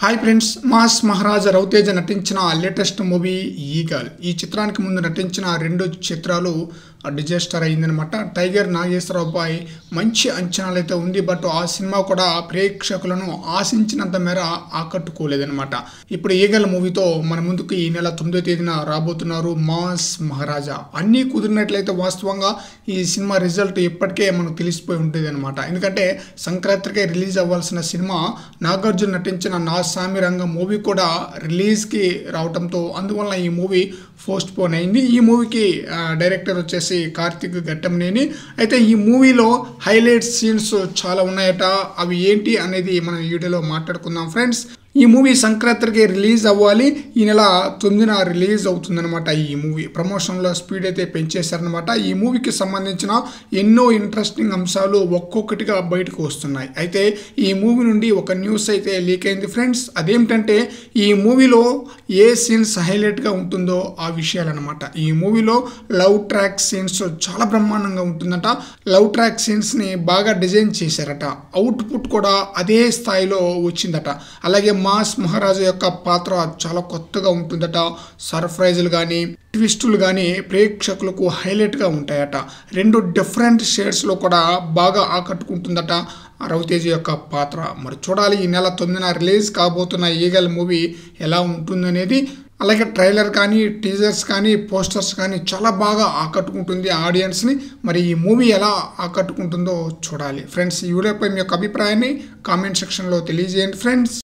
hi friends mass Maharaja Ravi Teja నటించిన latest movie eagle ఈ చిత్రానికి ముందు నటించిన రెండు చిత్రాలు డిజాస్టర్ అయిందనమాట టైగర్ నాగేశ్వరరావు పై మంచి అంచనాలు అయితే ఉంది బట్ ఆ సినిమా కూడా ప్రేక్షకులను ఆశించినంత మేర ఆకట్టుకోలేదనమాట ఇప్పుడు ఈగల్ మూవీతో మన ముందుకు ఈ నెల తొమ్మిదో తేదీన రాబోతున్నారు మాస్ మహారాజా అన్నీ కుదిరినట్లయితే వాస్తవంగా ఈ సినిమా రిజల్ట్ ఇప్పటికే మనకు తెలిసిపోయి ఉంటుంది అనమాట ఎందుకంటే సంక్రాంతికే రిలీజ్ అవ్వాల్సిన సినిమా నాగార్జున నటించిన నా సామి రంగం మూవీ కూడా రిలీజ్కి రావడంతో అందువల్ల ఈ మూవీ పోస్ట్ పోన్ అయింది ఈ మూవీకి ఆ, డైరెక్టర్ వచ్చేసి కార్తిక్ ఘట్టంనేని అయితే ఈ మూవీలో హైలైట్ సీన్స్ చాలా ఉన్నాయట అవి ఏంటి అనేది మనం ఈ వీడియోలో మాట్లాడుకుందాం ఫ్రెండ్స్ ఈ మూవీ సంక్రాంతికి రిలీజ్ అవ్వాలి ఈ నెల తొమ్మిదిన రిలీజ్ అవుతుందన్నమాట ఈ మూవీ ప్రమోషన్లో స్పీడ్ అయితే పెంచేశారనమాట ఈ మూవీకి సంబంధించిన ఎన్నో ఇంట్రెస్టింగ్ అంశాలు ఒక్కొక్కటిగా బయటకు వస్తున్నాయి అయితే ఈ మూవీ నుండి ఒక న్యూస్ అయితే లీక్ అయింది ఫ్రెండ్స్ అదేమిటంటే ఈ మూవీలో ఏ సీన్స్ హైలైట్గా ఉంటుందో ఆ విషయాలన్నమాట ఈ మూవీలో లవ్ ట్రాక్ సీన్స్ చాలా బ్రహ్మాండంగా ఉంటుందట లవ్ ట్రాక్ సీన్స్ని బాగా డిజైన్ చేశారట అవుట్పుట్ కూడా అదే స్థాయిలో వచ్చిందట అలాగే మాస్ మహారాజా యొక్క పాత్ర చాలా కొత్తగా ఉంటుందట సర్ప్రైజులు కానీ ట్విస్టులు కానీ ప్రేక్షకులకు హైలైట్గా ఉంటాయట రెండు డిఫరెంట్ షేడ్స్లో కూడా బాగా ఆకట్టుకుంటుందట ఆ రవితేజ యొక్క పాత్ర మరి చూడాలి ఈ నెల తొమ్మిదిన రిలీజ్ కాబోతున్న ఈగల్ మూవీ ఎలా ఉంటుందనేది అలాగే ట్రైలర్ కానీ టీజర్స్ కానీ పోస్టర్స్ కానీ చాలా బాగా ఆకట్టుకుంటుంది ఆడియన్స్ని మరి ఈ మూవీ ఎలా ఆకట్టుకుంటుందో చూడాలి ఫ్రెండ్స్ ఈ వీడియోపై మీ యొక్క అభిప్రాయాన్ని కామెంట్ సెక్షన్లో తెలియజేయండి ఫ్రెండ్స్